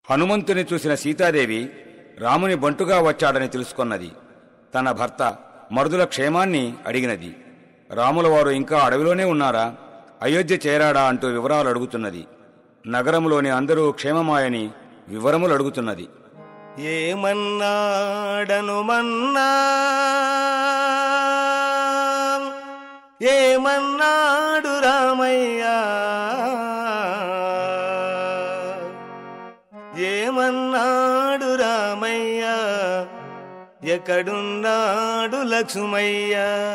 హనుమంతుని చూసిన సీతాదేవి రాముని బంటుగా వచ్చాడని తెలుసుకొన్నది తన భర్త మరుదుల క్షేమాన్ని అడిగినది రాముల వారు ఇంకా అడవిలోనే ఉన్నారా అయోధ్య చేరాడా అంటూ వివరాలు అడుగుతున్నది నగరంలోని అందరూ క్షేమమాయని వివరములు అడుగుతున్నది ఏమన్నాడను మన్నా ఏమన్నాడు రామయ్య ఏమన్నాడు రామయ్య ఎక్కడున్నాడు లక్ష్మయ్య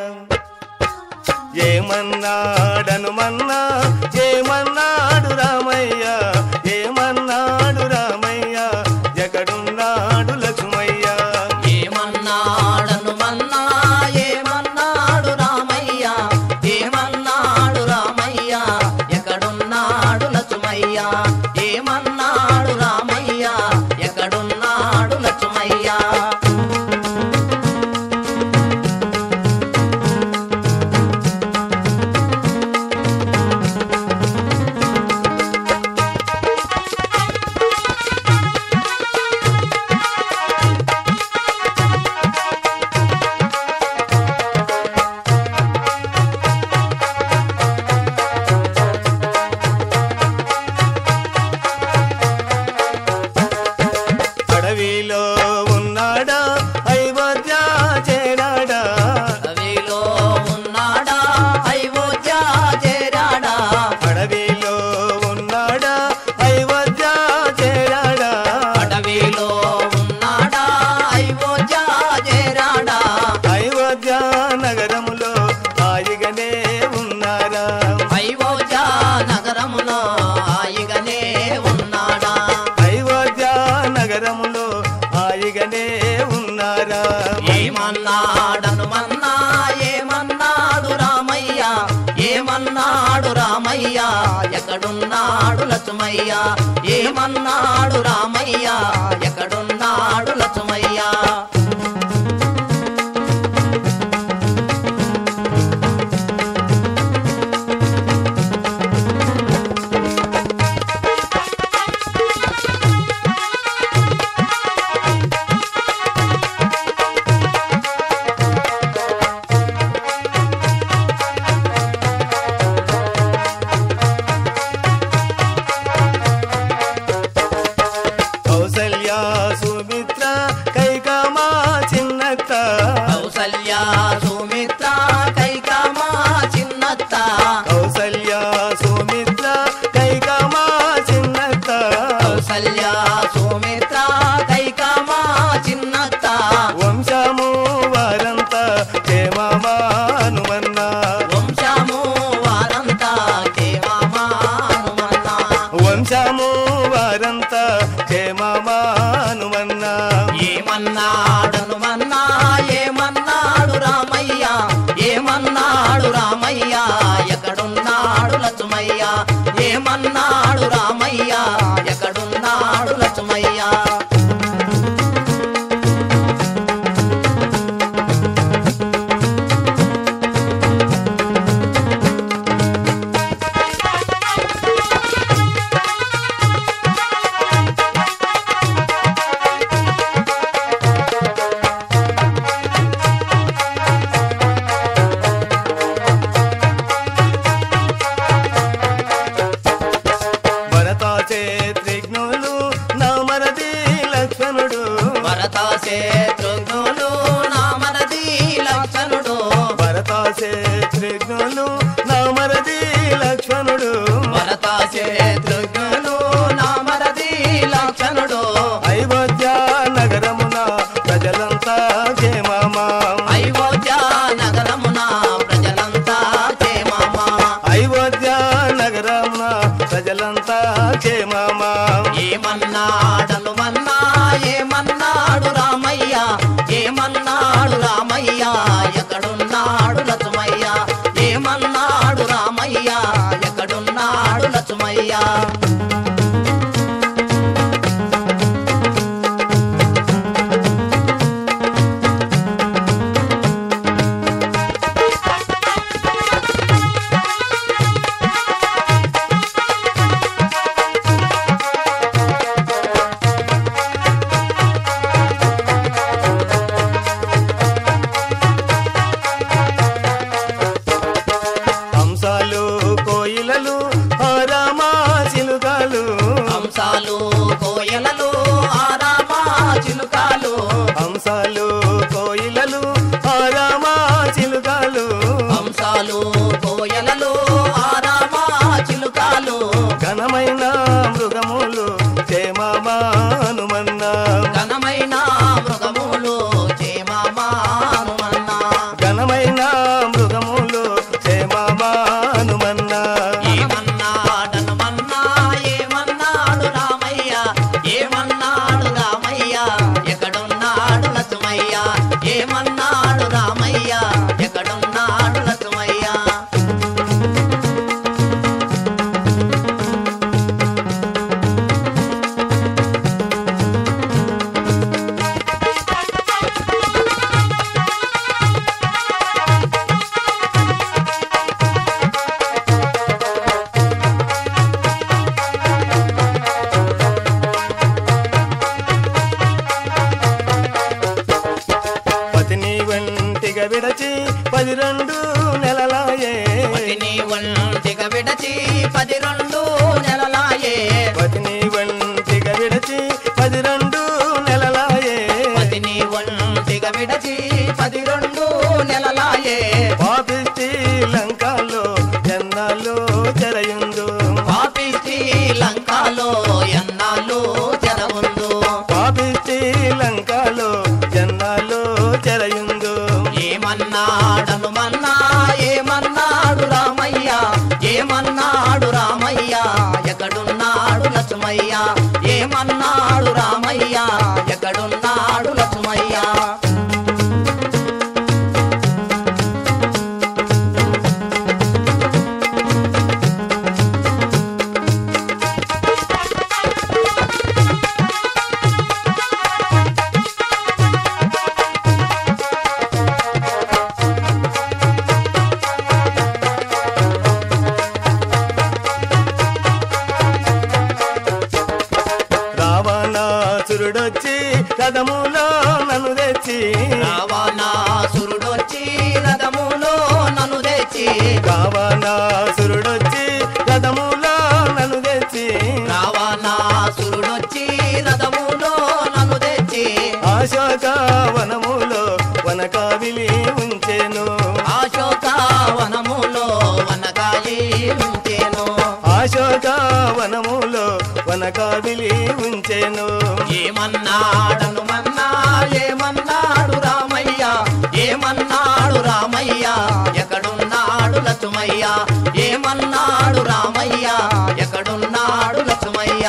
ఏమన్నాడను మన్నా ఏమన్నాడు రామయ్య ఏమన్నాడు రామయ్య ఎక్కడున్నాడు లక్ష్మయ్య ఏమన్నాడను మన్నా ఏమన్నాడు రామయ్య ఏమన్నాడు రామయ్య ఎక్కడున్నాడు లక్ష్మయ్య ఏమన్నాడు రామయ్య ఎక్కడున్నాడు లక్ష్మయ్య అడవిలో ఉన్నాడా అయోధ్య చేరాడా అవిలో ఉన్నాడా అయోధ్య చేరాడా అడవిలో ఉన్నాడా అయోధ్య చేరాడా అడవిలో ఉన్నాడా అయోధ్య చేరాడా అయోధ్య నగరములో హాయిగానే ఉన్నారా అయోధ్య నగరములో హాయిగానే ఉన్నాడా అయోధ్య నగరములో హాయిగానే ఉన్నారా ఏమన్నాడను మన్నా ఏమన్నాడు రామయ్య ఏమన్నాడు రామయ్య ఎక్కడున్నాడు లక్ష్మయ్య ఏమన్నాడు రామయ్య ఎక్కడున్నాడు లక్ష్మయ్య కౌసల్య సుమిత్ర కైకమా చిన్నత్త కౌసల్య సుమిత్ర కైకమా చిన్నత్త కౌసల్య సుమిత్ర కైకమా చిన్నత్త కౌసల్య సుమిత్ర కైకమా చిన్నత్త వంశము వారంతా క్షేమమానుమన్నా వంశము వారంతా కేమమానుమన్నా వంశము వారంతా క్షేమమానుమన్నా ఏమన్నాడను మన్నా ఏమన్నాడు రామయ్య ఏమన్నాడు రామయ్య ఎక్కడున్నాడు లక్ష్మయ్య ఏమన్నాడు రామయ్య ఎక్కడున్నాడు లక్ష్మయ్య భరత చేత్రిఘ్నులు నామరది లక్ష్మణుడు భరత శత్రుఘ్నులు నామరది లక్షణుడు భరత చేత్రిఘ్నులు నామరది లక్ష్మణుడు భరత శత్రుఘ్నులు నామరది లక్షణుడు అయోధ్య నగరమున ప్రజలంతా క్షేమమా అయోధ్య నగరమున ప్రజలంతా క్షేమమా అయోధ్య నగరమున ప్రజలంతా క్షేమమా ఏమన్నాడను మన్నా ఏమన్నాడు రామయ్య ఏమన్నాడు రామయ్య ఎక్కడున్నాడు లక్ష్మయ్య ఏమన్నాడు రామయ్య ఎక్కడున్నాడు లక్ష్మయ్య ఆ కోయలలు ఆరామా చిలుకాలు హంసాలు కోయిలలు ఆరామా చిలుకాలు హంసాలు కోయలలు ఆరామా చిలుకాలు ఘనమైన మృగములు చేమామా హనుమన్నా ఘనమైన మృగములు చేమామా హనుమన్నా ఘనమైన మృగములు చేమామా హనుమన్నా ఏమన్నాడనుమన్నా ఏమన్నాడు రామయ్య ఏమన్నాడు రామయ్య ఎక్కడున్నాడు లక్ష్మయ్య ఏమన్నాడు రామయ్య ఎక్కడున్నాడు లక్ష్మయ్య పతిని వంటిగా విడచి పది రెండు నెలలాయే పతిని ఒంటిగా విడచి పది రెండు నెలలాయే పతిని వంటిగా విడచి పది రెండు నెలలాయే పతిని ఒంటిగా విడచి పది రెండు నెలలాయే పాపిష్టి లంకాలో జన్నాలో చెరయుందు పాపిష్టి లంకాలో ఎన్నాళ్ళు చెరవుందు పాపిష్టి లంకాలో జన్నాలో చెరయుందు ఏమన్నాడను మన్నా ఏమన్నాడు రామయ్య ఏమన్నాడు రామయ్య ఎక్కడున్నాడు లక్ష్మయ్య ఏమన్నాడు రామయ్య ఎక్కడున్నాడు లక్ష్మయ్య రావణాసురుడొచ్చి రథములో నన్ను తెచ్చి రావణాసురుడొచ్చి రథములో నన్ను తెచ్చి రావణాసురుడొచ్చి రథములో నన్ను తెచ్చి రావణాసురుడొచ్చి రథములో నన్ను తెచ్చి అశోక వనములో వనకావిలి ఉంచెను అశోక వనములో వనగాలి ఉంచెను అశోక వనములో వనకావిలి ఉంచెను ఏమన్నాడను మన్నా ఏమన్నాడు రామయ్య ఏమన్నాడు రామయ్య ఎక్కడున్నాడు లక్ష్మయ్య ఏమన్నాడు రామయ్య ఎక్కడున్నాడు లక్ష్మయ్య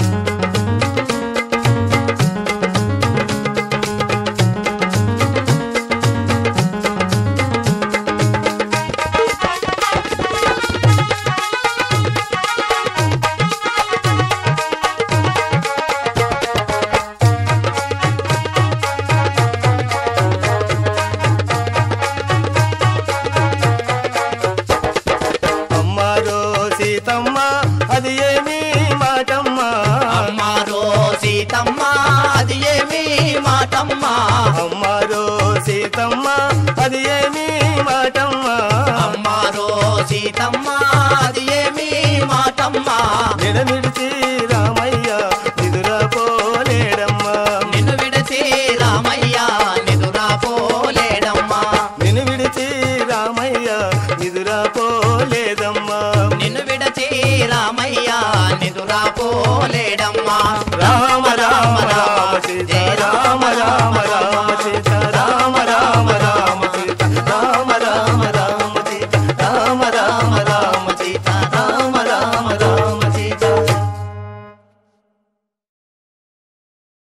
అమ్మారో సీతమ్మ అది ఏమి మాటమ్మ అమ్మారో సీతమ్మ అది ఏమి మాటమ్మ అమ్మారో సీతమ్మ అది ఏమి మాటమ్మ అమ్మారో సీతమ్మ అది ఏమి మాటమ్మ నిడమిడిచి రామయ్య నిదురా పోలేడమ్మా నిన్ను విడచి రామయ్య నిదురా పోలేడమ్మా నిన్ను విడిచి రామయ్య నిదురా పోలేదమ్మా నిన్ను విడచి రామయ్య నిదురా పోలేడమ్మా